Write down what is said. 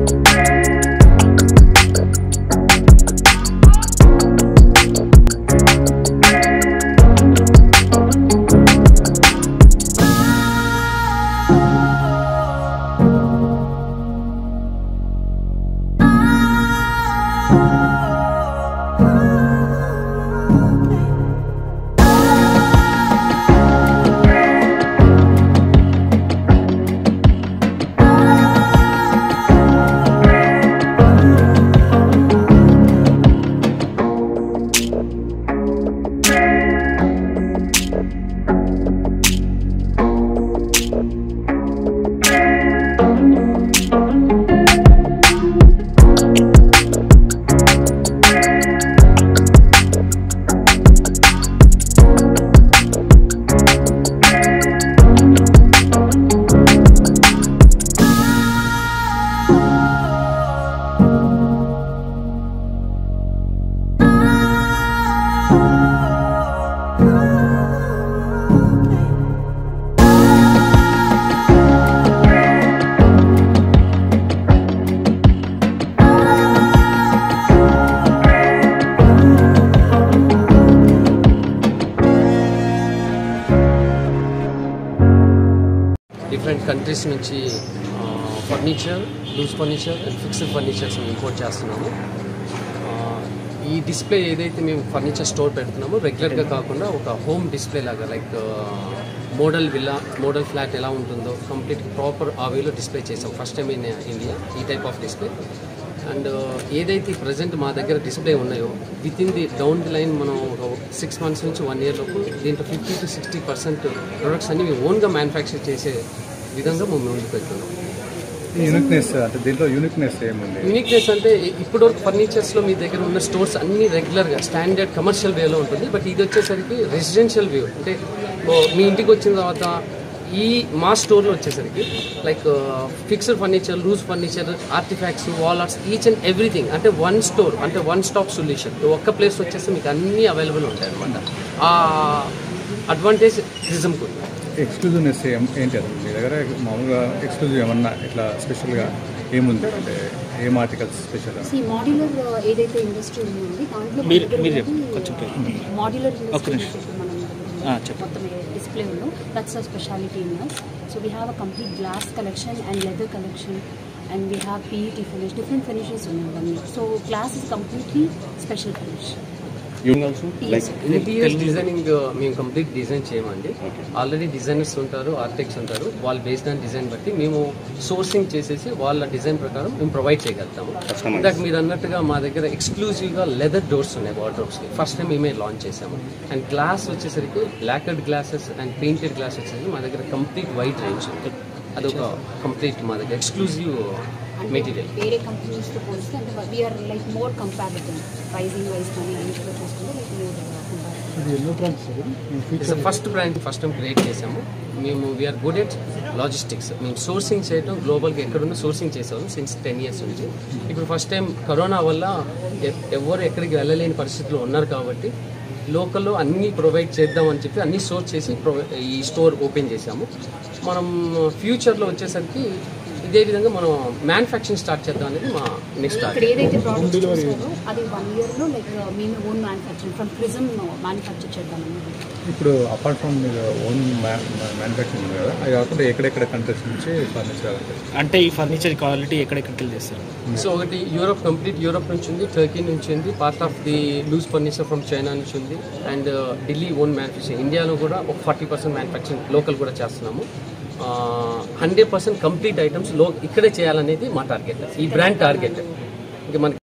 Different countries నుంచి furniture loose furniture and fixed furnitures import చేస్తున్నాము ఆ, ఈ డిస్ప్లే ఏదైతే మేము ఫర్నిచర్ స్టోర్ పెడుతున్నామో రెగ్యులర్గా కాకుండా ఒక హోమ్ డిస్ప్లే లాగా like model villa model flat ఎలా ఉంటుందో కంప్లీట్ ప్రాపర్ ఆ వేలో డిస్ప్లే చేసాం ఫస్ట్ టైం ఇన్ ఇండియా ఈ టైప్ ఆఫ్ డిస్ప్లే అండ్ ఏదైతే ప్రజెంట్ మా దగ్గర డిస్ప్లే ఉన్నాయో within the down the line మనం ఒక సిక్స్ మంత్స్ నుంచి వన్ ఇయర్ లోపు దీంట్లో fifty to sixty percent products అన్ని మేము ఓన్గా మ్యానుఫ్యాక్చర్ చేసే విధంగా మేము ముందుకు పెడుతున్నాం యూనిక్నెస్ అంటే దీంట్లో యూనిక్నెస్ ఏముంది యూనిక్నెస్ అంటే ఇప్పటివరకు ఫర్నిచర్స్లో మీ దగ్గర ఉన్న స్టోర్స్ అన్ని రెగ్యులర్గా స్టాండర్డ్ కమర్షియల్ వేలో ఉంటుంది బట్ ఇది వచ్చేసరికి రెసిడెన్షియల్ వ్యూ అంటే ఓ, మీ ఇంటికి వచ్చిన తర్వాత ఈ మా స్టోర్లో వచ్చేసరికి like fixed furniture loose furniture artefacts wall arts each and everything అంటే వన్ స్టోర్ అంటే వన్ స్టాప్ సొల్యూషన్ ఒక్క ప్లేస్ వచ్చేసి మీకు అన్నీ అవైలబుల్ ఉంటాయి అనమాట ఆ అడ్వాంటేజ్ ప్రిజమ్కి ఉంది ఎక్స్క్లూజివ్నెస్ ఏం ఏంటి అది మీ దగ్గర మామూలుగా ఎక్స్క్లూజివ్ ఏమన్నా ఇట్లా స్పెషల్గా ఏముంది అంటే ఏం ఆర్టికల్స్ స్పెషల్ ఈ మాడ్యులర్ ఏదైతే ఇండస్ట్రీ ఉందండి దాంట్లో మీరు మీరు చెప్పండి కొంచెం మాడ్యులర్ ఒక్క నిమిషం. మనం ఆ, చెప్పండి. మొత్తం డిస్ప్లే ఉందో that's a speciality in us so we have a complete glass collection and leather collection and we have PET finish different finishes ఉన్నాయి అవన్నీ so glass is completely special finish also Yes. Interior designing మేము complete design చేయమండి already designers ఉంటారు architects ఉంటారు వాళ్ళు based on design బట్టి మేము sourcing చేసేసి వాళ్ళ డిజైన్ ప్రకారం మేము ప్రొవైడ్ చేయగలుగుతాము ఇందాక మీరు అన్నట్టుగా మా దగ్గర ఎక్స్క్లూజివ్గా లెదర్ డోర్స్ ఉన్నాయి వార్డ్రోబ్స్కి ఫస్ట్ టైం మేమే లాంచ్ చేసాము అండ్ గ్లాస్ వచ్చేసరికి blacked glasses and painted glass వచ్చేసరికి మా దగ్గర కంప్లీట్ వైట్ రేంజ్ అదొక కంప్లీట్ మా దగ్గర ఎక్స్క్లూజివ్ మెటీరియల్ వేరే కంపెనీస్తో పోలిస్తే అంటే we are like more comparative pricing wise కానీ అన్నింటిలో చూసుకుంటే like more comparative first brand first time create చేసాము మేము వీఆర్ గుడ్ ఎట్ లాజిస్టిక్స్ మేము సోర్సింగ్ చేయడం గ్లోబల్గా ఎక్కడున్న సోర్సింగ్ చేసాము సిన్స్ టెన్ ఇయర్స్ నుంచి ఇప్పుడు ఫస్ట్ టైం కరోనా వల్ల ఎ- ఎవరు ఎక్కడికి వెళ్ళలేని పరిస్థితిలో ఉన్నారు కాబట్టి లోకల్లో అన్నీ ప్రొవైడ్ చేద్దాం అని చెప్పి అన్నీ సోర్స్ చేసి ప్రొవై- ఈ స్టోర్ ఓపెన్ చేసాము మనం ఫ్యూచర్లో వచ్చేసరికి ఇదే విధంగా మనం మ్యానుఫ్యాక్చరింగ్ స్టార్ట్ చేద్దాం అనేది మా నెక్స్ట్ ఇక్కడ టార్గెట్ ఏదైతే ప్రోడక్ట్ చూసారో అది వన్ ఇయర్లో లైక్ మేము own manufacturing from prism manufacture చేద్దామని ఇప్పుడు అపార్ట్ ఫ్రమ్ మీరు ఓన్ మ్యానుఫ్యాక్చరింగ్ ఉంది కదా అది కాకుండా ఎక్కడెక్కడ కంట్రీస్ నుంచి ఫర్నిచర్ అంటే ఈ ఫర్నిచర్ క్వాలిటీ ఎక్కడెక్కడికి వెళ్ళి చేస్తారు సో ఒకటి యూరోప్ కంప్లీట్ యూరోప్ నుంచి ఉంది టర్కీ నుంచి ఉంది part of the loose furniture from China నుంచి ఉంది అండ్ ఢిల్లీ ఓన్ మ్యానుఫ్యాక్చరింగ్ ఇండియాలో కూడా ఒక ఫార్టీ పర్సెంట్ మ్యానుఫ్యాక్చరింగ్ లోకల్ కూడా చేస్తున్నాము హండ్రెడ్ పర్సెంట్ కంప్లీట్ ఐటమ్స్ లో ఇక్కడే చేయాలనేది మా టార్గెట్ ఈ బ్రాండ్ టార్గెట్ ఇంకా మనకి